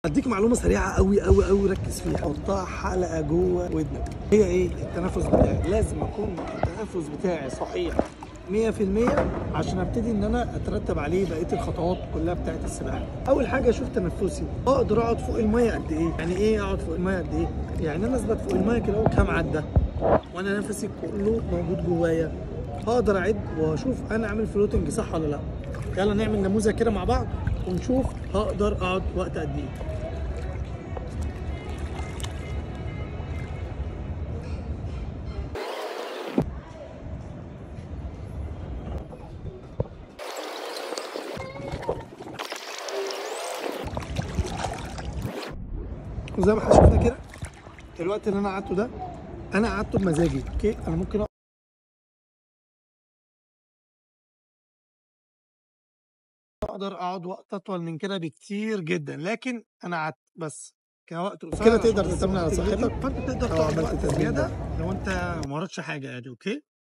هديك معلومه سريعه قوي قوي قوي ركز فيها حطها حلقه جوه ودنك هي ايه التنفس بتاعي لازم اكون التنفس بتاعي صحيح 100% عشان ابتدي ان انا اترتب عليه بقيه الخطوات كلها بتاعت السباحه اول حاجه اشوف تنفسي اقدر اقعد فوق الميه قد ايه يعني ايه اقعد فوق الميه قد ايه يعني انا اثبت فوق الميه كده اهو كام عده وانا نفسي كله موجود جوايا هقدر اعد واشوف انا عامل فلوتنج صح ولا لا يلا نعمل نموذج كده مع بعض ونشوف هقدر اقعد وقت قد ايه وزي ما احنا شفنا كده الوقت اللي انا قعدته ده انا قعدته بمزاجي اوكي انا ممكن اقدر اقعد وقت اطول من كده بكتير جدا لكن انا قعدت بس كوقت قصير كده عشان تقدر بس تعتمد على وقت صحتك جديد، فانت تقدر لو تقعد عملت وقت التمرين زياده ده. لو انت ما وراكش حاجه يعني اوكي